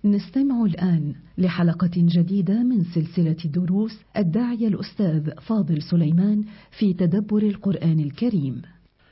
نستمع الآن لحلقة جديدة من سلسلة دروس الداعية الأستاذ فاضل سليمان في تدبر القرآن الكريم.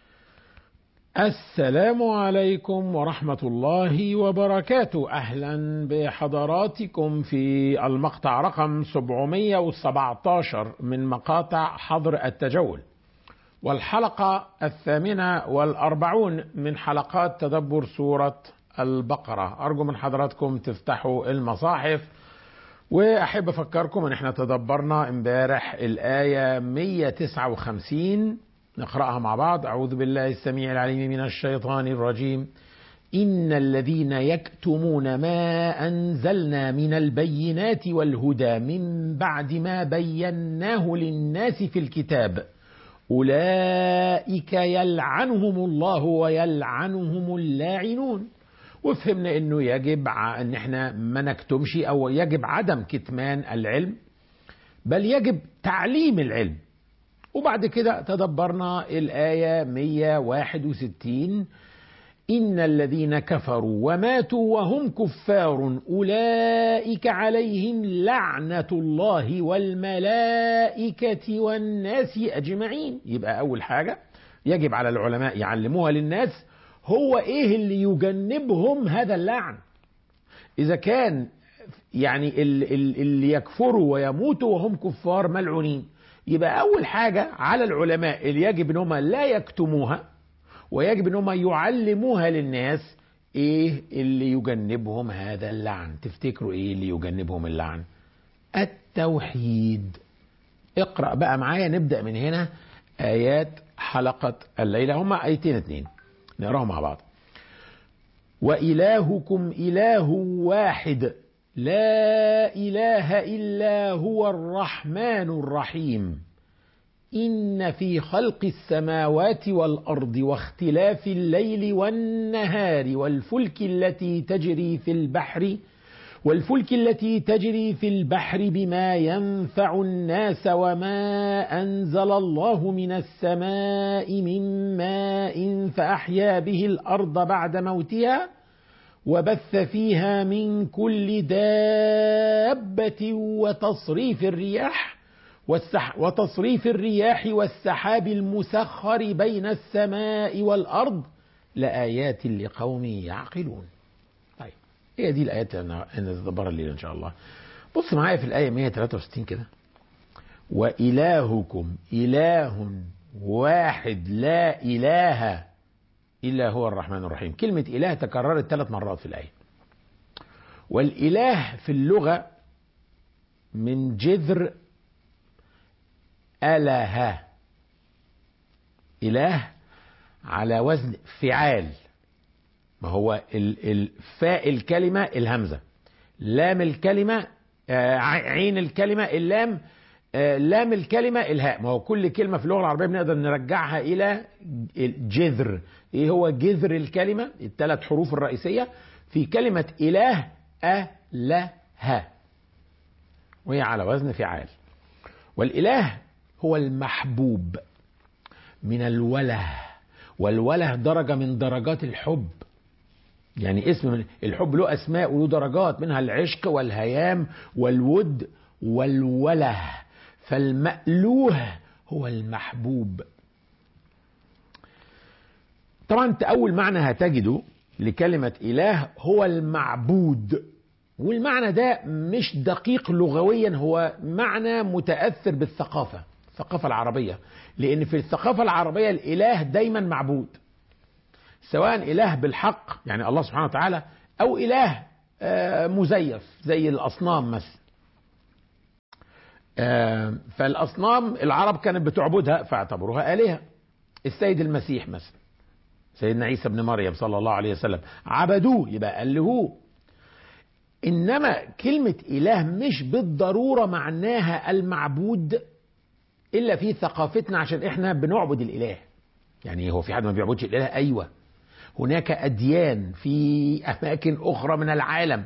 السلام عليكم ورحمة الله وبركاته أهلا بحضراتكم في المقطع رقم 717 من مقاطع حظر التجول والحلقة الثامنة والأربعون من حلقات تدبر سورة البقرة أرجو من حضراتكم تفتحوا المصاحف وأحب أفكركم أن احنا تدبرنا امبارح الآية 159 نقرأها مع بعض أعوذ بالله السميع العليم من الشيطان الرجيم إن الذين يكتمون ما أنزلنا من البينات والهدى من بعد ما بيناه للناس في الكتاب أولئك يلعنهم الله ويلعنهم اللاعنون وفهمنا انه يجب ان احنا ما نكتمش او يجب عدم كتمان العلم بل يجب تعليم العلم وبعد كده تدبرنا الآية 161 إن الذين كفروا وماتوا وهم كفار أولئك عليهم لعنة الله والملائكة والناس أجمعين يبقى أول حاجة يجب على العلماء يعلموها للناس هو إيه اللي يجنبهم هذا اللعن إذا كان يعني اللي يكفروا ويموتوا وهم كفار ملعونين يبقى أول حاجة على العلماء اللي يجب أنهم لا يكتموها ويجب أنهم يعلموها للناس إيه اللي يجنبهم هذا اللعن تفتكروا إيه اللي يجنبهم اللعن التوحيد اقرأ بقى معايا نبدأ من هنا آيات حلقة الليلة هما آيتين اتنين نقراهم مع بعض وإلهكم إله واحد لا اله الا هو الرحمن الرحيم ان في خلق السماوات والارض واختلاف الليل والنهار والفلك التي تجري في البحر والفلك التي تجري في البحر بما ينفع الناس وما انزل الله من السماء من ماء فاحيا به الارض بعد موتها وبث فيها من كل دابة وتصريف الرياح والسح وتصريف الرياح والسحاب المسخر بين السماء والأرض لآيات لقوم يعقلون. طيب هي دي الآيات اللي نتدبرها الليلة إن شاء الله. بص معايا في الآية 163 كده. وإلهكم إله واحد لا إله إلا هو الرحمن الرحيم كلمة إله تكررت ثلاث مرات في الآية والإله في اللغة من جذر أله إله على وزن فعال ما هو الفاء الكلمة الهمزة لام الكلمة عين الكلمة اللام لام الكلمة الهاء ما هو كل كلمة في اللغة العربية بنقدر نرجعها إلى الجذر إيه هو جذر الكلمة الثلاث حروف الرئيسية في كلمة إله أله وهي على وزن فعال والإله هو المحبوب من الوله والوله درجة من درجات الحب يعني اسم من الحب له أسماء وله درجات منها العشق والهيام والود والوله فالمألوه هو المحبوب طبعا انت اول معنى هتجده لكلمة اله هو المعبود والمعنى ده مش دقيق لغويا هو معنى متأثر بالثقافة الثقافة العربية لان في الثقافة العربية الاله دايما معبود سواء اله بالحق يعني الله سبحانه وتعالى او اله مزيف زي الاصنام مثلا فالاصنام العرب كانت بتعبدها فاعتبروها الهه السيد المسيح مثلا سيدنا عيسى ابن مريم صلى الله عليه وسلم عبدوه يبقى الهوه انما كلمه اله مش بالضروره معناها المعبود الا في ثقافتنا عشان احنا بنعبد الاله يعني هو في حد ما بيعبدش الاله ايوه هناك اديان في اماكن اخرى من العالم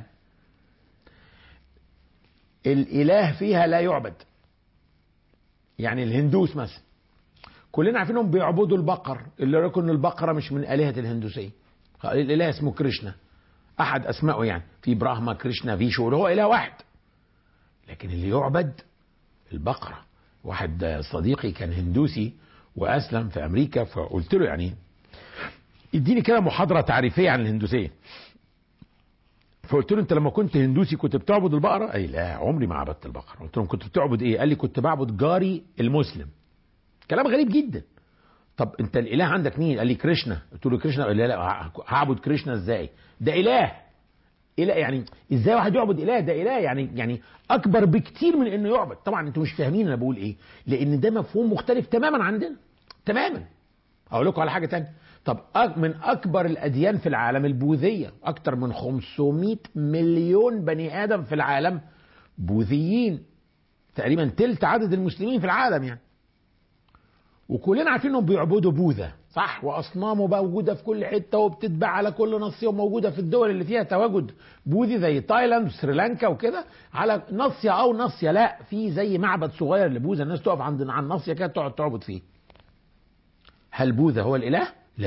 الاله فيها لا يعبد يعني الهندوس مثلا كلنا عارفين انهم بيعبدوا البقر اللي ركن البقره مش من الهه الهندوسيه الاله اسمه كريشنا احد اسمائه يعني في براهما كريشنا فيشو اللي هو اله واحد لكن اللي يعبد البقره واحد صديقي كان هندوسي واسلم في امريكا فقلت له يعني اديني كده محاضره تعريفيه عن الهندوسيه فقلت له انت لما كنت هندوسي كنت بتعبد البقره؟ قال لا عمري ما عبدت البقره، قلت له كنت بتعبد ايه؟ قال لي كنت بعبد جاري المسلم. كلام غريب جدا. طب انت الاله عندك مين؟ قال لي كريشنا، قلت له كريشنا قال لا لا هعبد كريشنا ازاي؟ ده اله. اله يعني ازاي واحد يعبد اله؟ ده اله يعني يعني اكبر بكتير من انه يعبد، طبعا انتوا مش فاهمين انا بقول ايه؟ لان ده مفهوم مختلف تماما عندنا. تماما. اقول لكم على حاجه تانية طب من اكبر الاديان في العالم البوذيه اكتر من 500 مليون بني ادم في العالم بوذيين تقريبا تلت عدد المسلمين في العالم يعني وكلنا عارفين انهم بيعبدوا بوذا صح واصنامه موجوده في كل حته وبتتباع على كل ناصيه وموجوده في الدول اللي فيها تواجد بوذي زي تايلاند وسريلانكا وكده على ناصيه او ناصيه لا في زي معبد صغير لبوذا الناس تقف عند عن ناصيه كده تقعد تعبد فيه هل بوذا هو الاله؟ لا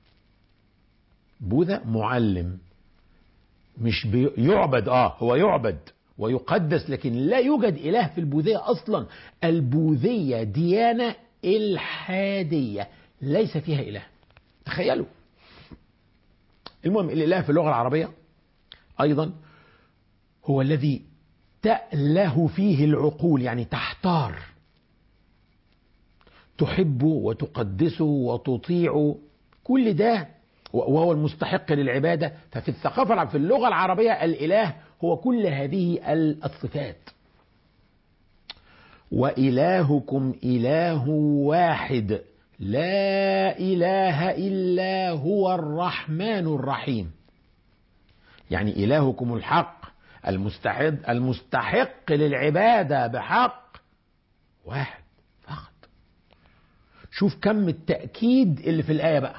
بوذا معلم مش بيعبد اه هو يعبد ويقدس لكن لا يوجد اله في البوذيه اصلا البوذيه ديانه الحاديه ليس فيها اله تخيلوا المهم الاله في اللغه العربيه ايضا هو الذي تاله فيه العقول يعني تحتار تحب وتقدسه وتطيع كل ده وهو المستحق للعبادة ففي الثقافة في اللغة العربية الإله هو كل هذه الصفات وإلهكم إله واحد لا إله إلا هو الرحمن الرحيم يعني إلهكم الحق المستحق المستحق للعبادة بحق واحد فقط شوف كم التأكيد اللي في الآية بقى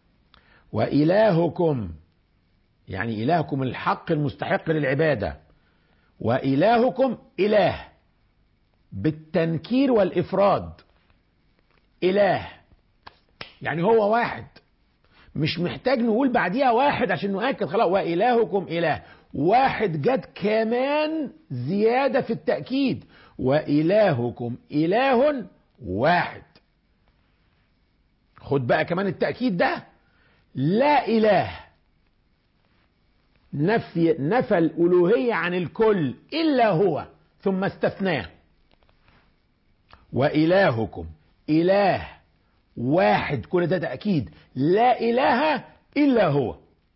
وإلهكم يعني إلهكم الحق المستحق للعبادة وإلهكم إله بالتنكير والإفراد إله يعني هو واحد مش محتاج نقول بعديها واحد عشان نؤكد خلاص وإلهكم إله واحد جت كمان زيادة في التأكيد وإلهكم إله واحد خد بقى كمان التأكيد ده لا إله نفي نفى الألوهية عن الكل إلا هو ثم استثناه وإلهكم إله واحد كل ده تأكيد لا إله إلا هو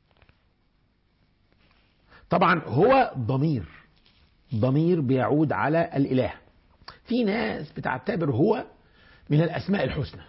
طبعا هو ضمير ضمير بيعود على الإله في ناس بتعتبر هو من الأسماء الحسنى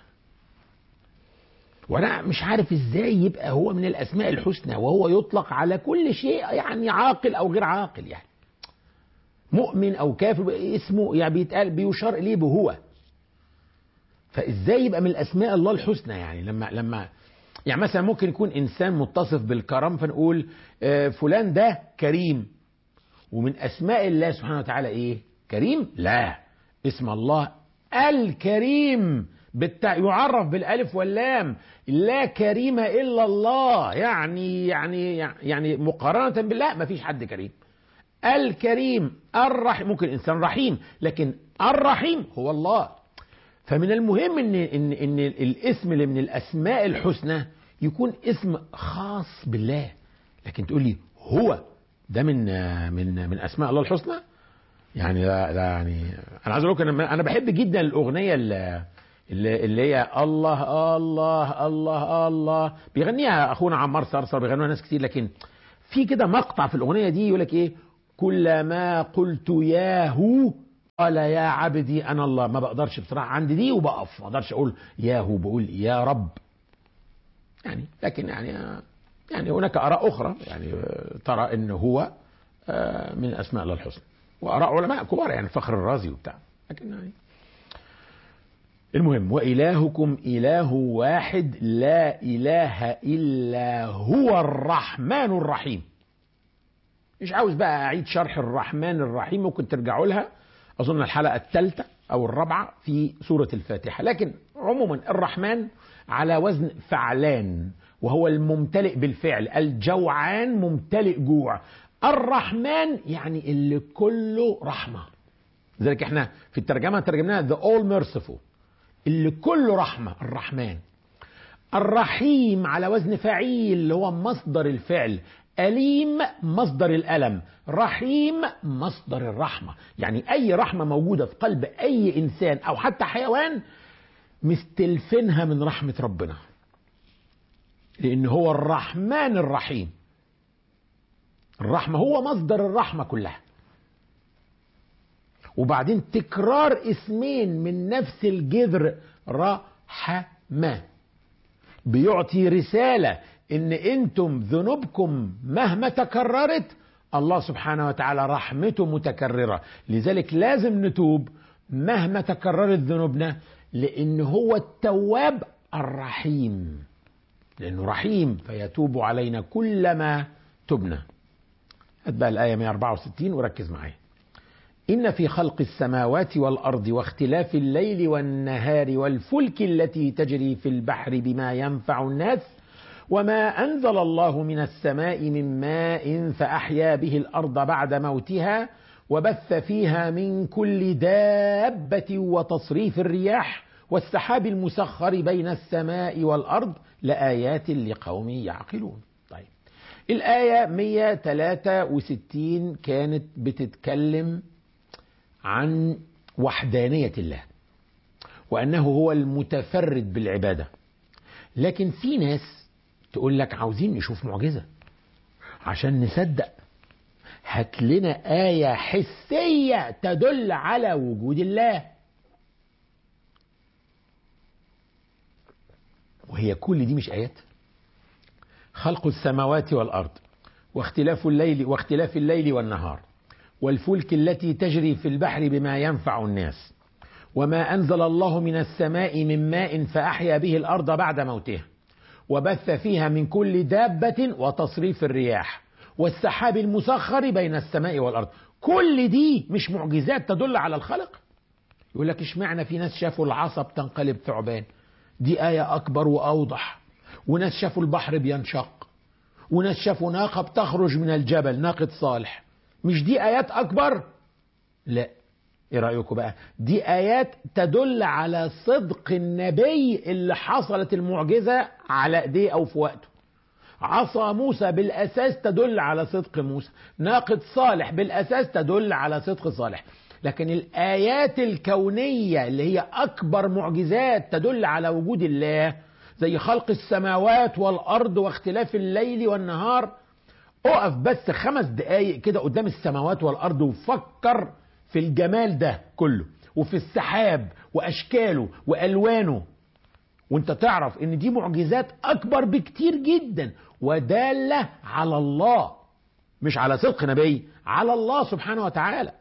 وانا مش عارف ازاي يبقى هو من الاسماء الحسنى وهو يطلق على كل شيء يعني عاقل او غير عاقل يعني مؤمن او كافر اسمه يعني بيتقال بيشار اليه بهو فازاي يبقى من الاسماء الله الحسنى يعني لما لما يعني مثلا ممكن يكون انسان متصف بالكرم فنقول فلان ده كريم ومن اسماء الله سبحانه وتعالى ايه كريم لا اسم الله الكريم بالتاء يعرف بالالف واللام لا كريم الا الله يعني يعني يعني مقارنه بالله ما فيش حد كريم الكريم الرحيم ممكن انسان رحيم لكن الرحيم هو الله فمن المهم ان ان ان الاسم اللي من الاسماء الحسنى يكون اسم خاص بالله لكن تقول لي هو ده من من من اسماء الله الحسنى يعني ده, ده يعني انا عايز اقول لك انا انا بحب جدا الاغنيه اللي اللي, اللي هي الله الله الله الله بيغنيها اخونا عمار صرصر بيغنوها ناس كتير لكن في كده مقطع في الاغنيه دي يقول لك ايه كلما قلت ياهو قال يا عبدي انا الله ما بقدرش بصراحه عندي دي وبقف ما اقدرش اقول ياهو بقول يا رب يعني لكن يعني يعني هناك اراء اخرى يعني ترى ان هو من اسماء الله الحسنى واراء علماء كبار يعني فخر الرازي وبتاع لكن يعني المهم وإلهكم إله واحد لا إله إلا هو الرحمن الرحيم مش عاوز بقى أعيد شرح الرحمن الرحيم ممكن ترجعوا لها أظن الحلقة الثالثة أو الرابعة في سورة الفاتحة لكن عموما الرحمن على وزن فعلان وهو الممتلئ بالفعل الجوعان ممتلئ جوع الرحمن يعني اللي كله رحمة لذلك احنا في الترجمة ترجمناها the all merciful اللي كله رحمة الرحمن الرحيم على وزن فعيل اللي هو مصدر الفعل أليم مصدر الألم رحيم مصدر الرحمة يعني أي رحمة موجودة في قلب أي إنسان أو حتى حيوان مستلفينها من رحمة ربنا لأن هو الرحمن الرحيم الرحمة هو مصدر الرحمة كلها وبعدين تكرار اسمين من نفس الجذر رحمة بيعطي رسالة ان انتم ذنوبكم مهما تكررت الله سبحانه وتعالى رحمته متكررة لذلك لازم نتوب مهما تكررت ذنوبنا لان هو التواب الرحيم لانه رحيم فيتوب علينا كلما تبنا هات الآية 164 وركز معايا إن في خلق السماوات والأرض واختلاف الليل والنهار والفلك التي تجري في البحر بما ينفع الناس وما أنزل الله من السماء من ماء فأحيا به الأرض بعد موتها وبث فيها من كل دابة وتصريف الرياح والسحاب المسخر بين السماء والأرض لآيات لقوم يعقلون طيب الآية 163 كانت بتتكلم عن وحدانية الله وأنه هو المتفرد بالعبادة لكن في ناس تقول لك عاوزين نشوف معجزة عشان نصدق هات لنا آية حسية تدل على وجود الله وهي كل دي مش آيات خلق السماوات والأرض واختلاف الليل واختلاف الليل والنهار والفلك التي تجري في البحر بما ينفع الناس وما أنزل الله من السماء من ماء فأحيا به الأرض بعد موتها وبث فيها من كل دابة وتصريف الرياح والسحاب المسخر بين السماء والأرض كل دي مش معجزات تدل على الخلق يقول لك اشمعنى في ناس شافوا العصا بتنقلب ثعبان دي آية أكبر وأوضح وناس شافوا البحر بينشق وناس شافوا ناقة بتخرج من الجبل ناقة صالح مش دي آيات أكبر لا ايه رأيكم بقى دي آيات تدل على صدق النبي اللي حصلت المعجزة على ايديه أو في وقته عصا موسى بالأساس تدل على صدق موسى ناقة صالح بالأساس تدل على صدق صالح لكن الآيات الكونية اللي هي أكبر معجزات تدل على وجود الله زي خلق السماوات والأرض واختلاف الليل والنهار اقف بس خمس دقايق كده قدام السماوات والأرض وفكر في الجمال ده كله وفي السحاب وأشكاله وألوانه وانت تعرف ان دي معجزات أكبر بكتير جدا ودالة على الله مش على صدق نبي على الله سبحانه وتعالى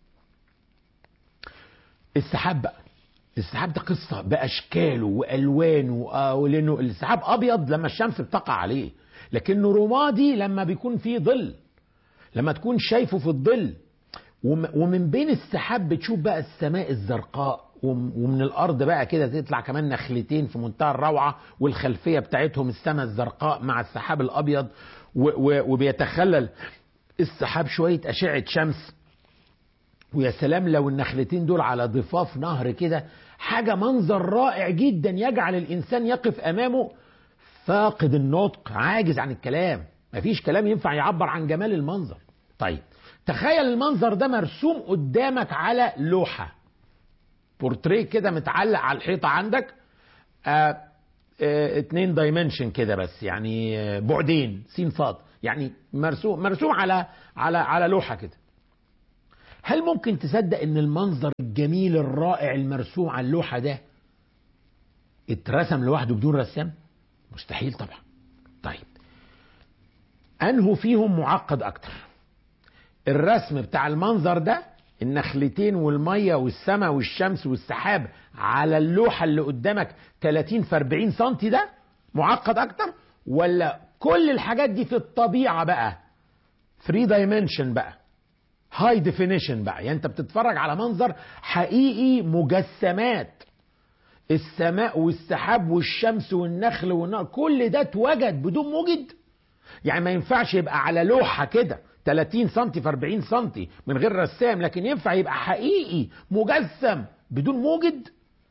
السحاب بقى السحاب ده قصة بأشكاله وألوانه آه لأنه السحاب أبيض لما الشمس بتقع عليه لكنه رمادي لما بيكون فيه ظل لما تكون شايفه في الظل ومن بين السحاب بتشوف بقى السماء الزرقاء ومن الارض بقى كده تطلع كمان نخلتين في منتهى الروعه والخلفيه بتاعتهم السماء الزرقاء مع السحاب الابيض وبيتخلل السحاب شويه اشعه شمس ويا سلام لو النخلتين دول على ضفاف نهر كده حاجه منظر رائع جدا يجعل الانسان يقف امامه فاقد النطق عاجز عن الكلام مفيش كلام ينفع يعبر عن جمال المنظر طيب تخيل المنظر ده مرسوم قدامك على لوحة بورتريه كده متعلق على الحيطة عندك آه آه اتنين دايمنشن كده بس يعني آه بعدين سين صاد يعني مرسوم مرسوم على على على لوحة كده هل ممكن تصدق ان المنظر الجميل الرائع المرسوم على اللوحة ده اترسم لوحده بدون رسام مستحيل طبعا طيب انه فيهم معقد اكتر الرسم بتاع المنظر ده النخلتين والميه والسماء والشمس والسحاب على اللوحه اللي قدامك 30 في 40 سم ده معقد اكتر ولا كل الحاجات دي في الطبيعه بقى 3 دايمنشن بقى هاي ديفينيشن بقى يعني انت بتتفرج على منظر حقيقي مجسمات السماء والسحاب والشمس والنخل والنار كل ده اتوجد بدون موجد يعني ما ينفعش يبقى على لوحة كده 30 سم في 40 سم من غير رسام لكن ينفع يبقى حقيقي مجسم بدون موجد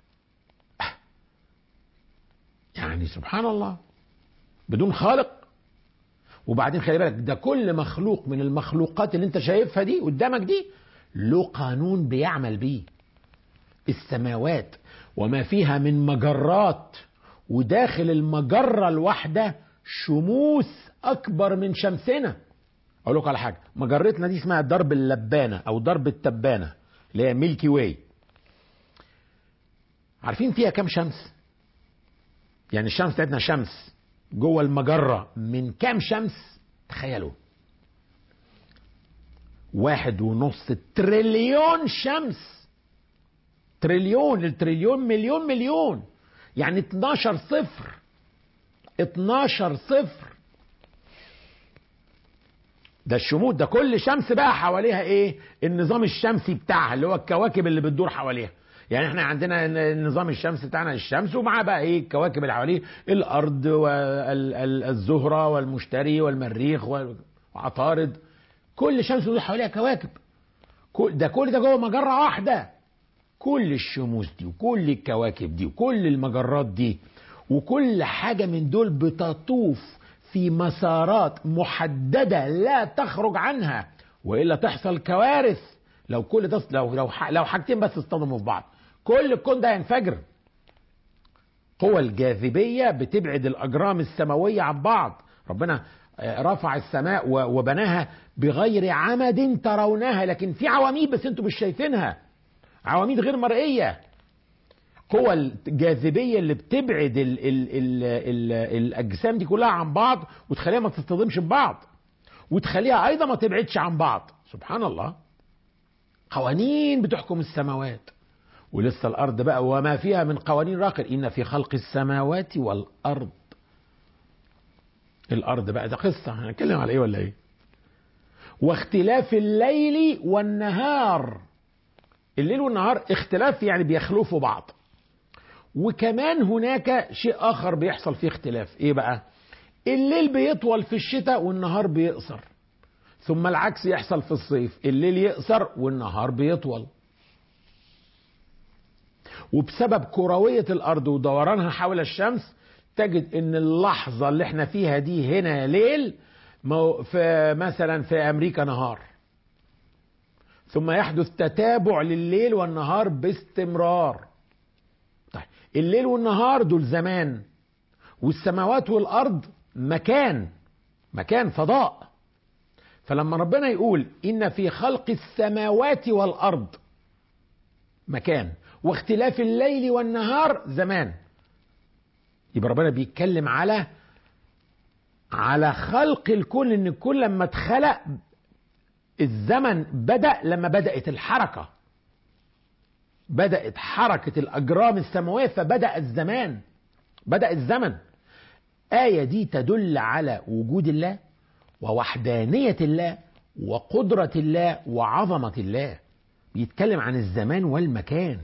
يعني سبحان الله بدون خالق وبعدين خلي بالك ده كل مخلوق من المخلوقات اللي انت شايفها دي قدامك دي له قانون بيعمل بيه السماوات وما فيها من مجرات وداخل المجرة الواحدة شموس أكبر من شمسنا أقول لكم على حاجة مجرتنا دي اسمها درب اللبانة أو درب التبانة اللي هي ميلكي واي عارفين فيها كام شمس؟ يعني الشمس بتاعتنا شمس جوه المجرة من كام شمس؟ تخيلوا واحد ونص تريليون شمس تريليون التريليون مليون مليون يعني 12 صفر 12 صفر ده الشموس ده كل شمس بقى حواليها ايه النظام الشمسي بتاعها اللي هو الكواكب اللي بتدور حواليها يعني احنا عندنا النظام الشمس بتاعنا الشمس ومعاه بقى ايه الكواكب اللي حواليه الارض والزهره والمشتري والمريخ وعطارد كل شمس بتدور حواليها كواكب كل ده كل ده جوه مجره واحده كل الشموس دي وكل الكواكب دي وكل المجرات دي وكل حاجه من دول بتطوف في مسارات محدده لا تخرج عنها والا تحصل كوارث لو كل ده لو لو لو حاجتين بس اصطدموا في بعض كل الكون ده ينفجر قوى الجاذبيه بتبعد الاجرام السماويه عن بعض ربنا رفع السماء وبناها بغير عمد ترونها لكن في عواميد بس انتم مش شايفينها عواميد غير مرئيه قوى الجاذبيه اللي بتبعد ال ال ال ال الاجسام دي كلها عن بعض وتخليها ما تصطدمش ببعض وتخليها ايضا ما تبعدش عن بعض سبحان الله قوانين بتحكم السماوات ولسه الارض بقى وما فيها من قوانين راقر ان في خلق السماوات والارض الارض بقى ده قصه هنتكلم على ايه ولا ايه واختلاف الليل والنهار الليل والنهار اختلاف يعني بيخلفوا بعض وكمان هناك شيء اخر بيحصل فيه اختلاف ايه بقى الليل بيطول في الشتاء والنهار بيقصر ثم العكس يحصل في الصيف الليل يقصر والنهار بيطول وبسبب كروية الأرض ودورانها حول الشمس تجد ان اللحظة اللي احنا فيها دي هنا ليل في مثلا في أمريكا نهار ثم يحدث تتابع لليل والنهار باستمرار طيب الليل والنهار دول زمان والسماوات والأرض مكان مكان فضاء فلما ربنا يقول إن في خلق السماوات والأرض مكان واختلاف الليل والنهار زمان يبقى ربنا بيتكلم على على خلق الكون ان الكون لما اتخلق الزمن بدأ لما بدأت الحركة بدأت حركة الأجرام السماوية فبدأ الزمان بدأ الزمن آية دي تدل على وجود الله ووحدانية الله وقدرة الله وعظمة الله بيتكلم عن الزمان والمكان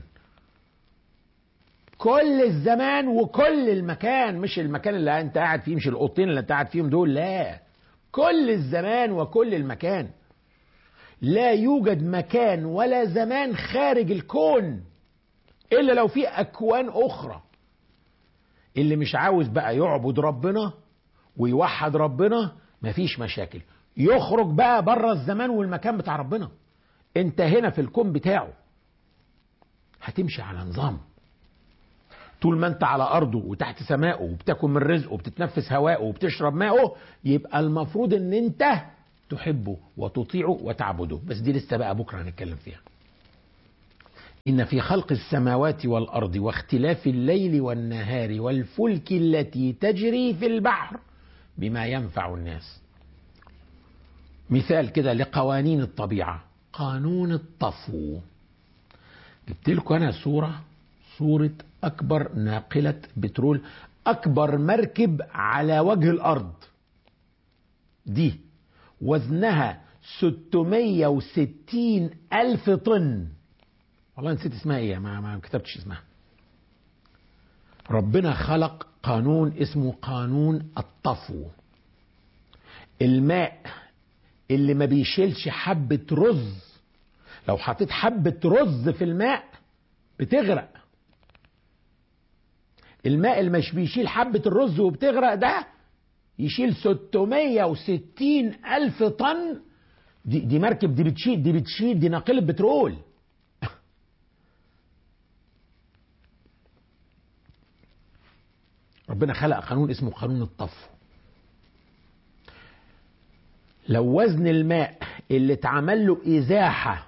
كل الزمان وكل المكان مش المكان اللي انت قاعد فيه مش الاوضتين اللي انت قاعد فيهم دول لا كل الزمان وكل المكان لا يوجد مكان ولا زمان خارج الكون الا لو في اكوان اخرى اللي مش عاوز بقى يعبد ربنا ويوحد ربنا مفيش مشاكل يخرج بقى بره الزمان والمكان بتاع ربنا انت هنا في الكون بتاعه هتمشي على نظام طول ما انت على ارضه وتحت سمائه وبتاكل من رزقه وبتتنفس هواءه وبتشرب ماءه يبقى المفروض ان انت تحبه وتطيعه وتعبده بس دي لسه بقى بكره هنتكلم فيها إن في خلق السماوات والأرض واختلاف الليل والنهار والفلك التي تجري في البحر بما ينفع الناس مثال كده لقوانين الطبيعة قانون الطفو جبت لكم أنا صورة صورة أكبر ناقلة بترول أكبر مركب على وجه الأرض دي وزنها 660 ألف طن والله نسيت اسمها ايه ما, ما كتبتش اسمها ربنا خلق قانون اسمه قانون الطفو الماء اللي ما بيشيلش حبة رز لو حطيت حبة رز في الماء بتغرق الماء اللي مش بيشيل حبة الرز وبتغرق ده يشيل 660 ألف طن دي, دي مركب دي بتشيل دي بتشيل دي ناقلة بترول ربنا خلق قانون اسمه قانون الطفو لو وزن الماء اللي اتعمل له ازاحه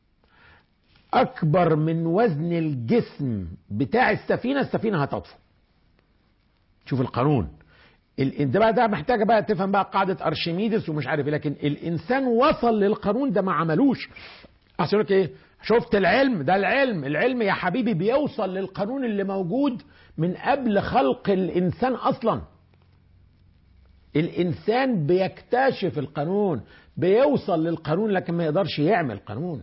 اكبر من وزن الجسم بتاع السفينه السفينه هتطفو شوف القانون انت بقى ده محتاجه بقى تفهم بقى قاعده ارشميدس ومش عارف ايه لكن الانسان وصل للقانون ده ما عملوش عشان لك ايه شفت العلم ده العلم العلم يا حبيبي بيوصل للقانون اللي موجود من قبل خلق الانسان اصلا الانسان بيكتشف القانون بيوصل للقانون لكن ما يقدرش يعمل قانون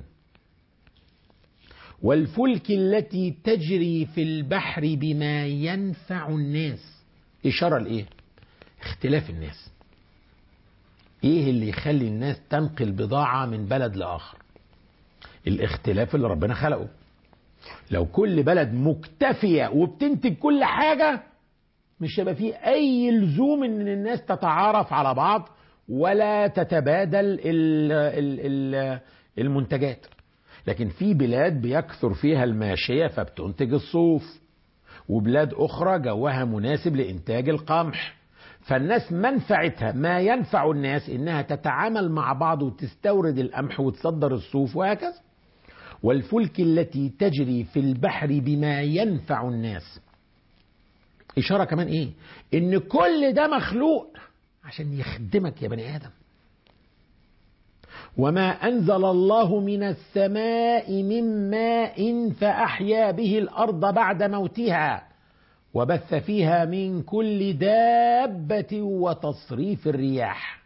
والفلك التي تجري في البحر بما ينفع الناس اشاره لايه اختلاف الناس ايه اللي يخلي الناس تنقل بضاعه من بلد لاخر الاختلاف اللي ربنا خلقه لو كل بلد مكتفيه وبتنتج كل حاجه مش هيبقى فيه اي لزوم ان الناس تتعارف على بعض ولا تتبادل ال ال ال المنتجات لكن في بلاد بيكثر فيها الماشيه فبتنتج الصوف وبلاد اخرى جوها مناسب لانتاج القمح فالناس منفعتها ما ينفع الناس انها تتعامل مع بعض وتستورد القمح وتصدر الصوف وهكذا والفلك التي تجري في البحر بما ينفع الناس إشارة كمان إيه؟ إن كل ده مخلوق عشان يخدمك يا بني آدم. وما أنزل الله من السماء من ماء فأحيا به الأرض بعد موتها وبث فيها من كل دابة وتصريف الرياح.